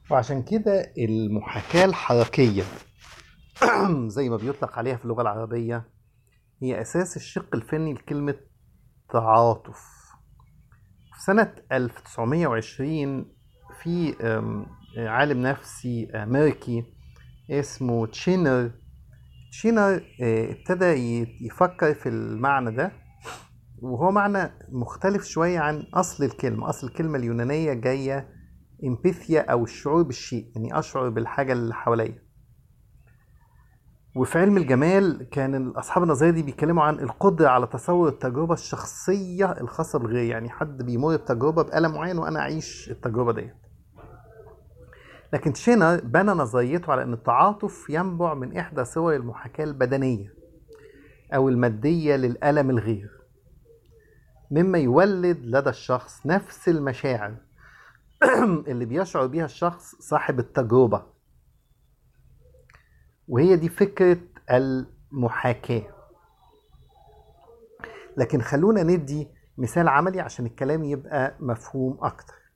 وعشان كده المحاكاة الحركية زي ما بيطلق عليها في اللغة العربية هي أساس الشق الفني لكلمة تعاطف في سنة 1920 في أم، عالم نفسي أمريكي اسمه تشينر تشينر آه، ابتدى ي- يفكر في المعنى ده وهو معنى مختلف شوية عن أصل الكلمة أصل الكلمة اليونانية جاية امباثيا أو الشعور بالشيء يعني أشعر بالحاجة اللي حواليا وفي علم الجمال كان أصحاب النظرية دي بيتكلموا عن القدرة على تصور التجربة الشخصية الخاصة بالغير يعني حد بيمر بتجربة بألم معين وأنا أعيش التجربة ديت لكن شينر بنى نظريته على أن التعاطف ينبع من إحدى صور المحاكاة البدنية أو المادية للألم الغير مما يولد لدى الشخص نفس المشاعر اللي بيشعر بيها الشخص صاحب التجربة وهي دي فكرة المحاكاة لكن خلونا ندي مثال عملي عشان الكلام يبقى مفهوم أكتر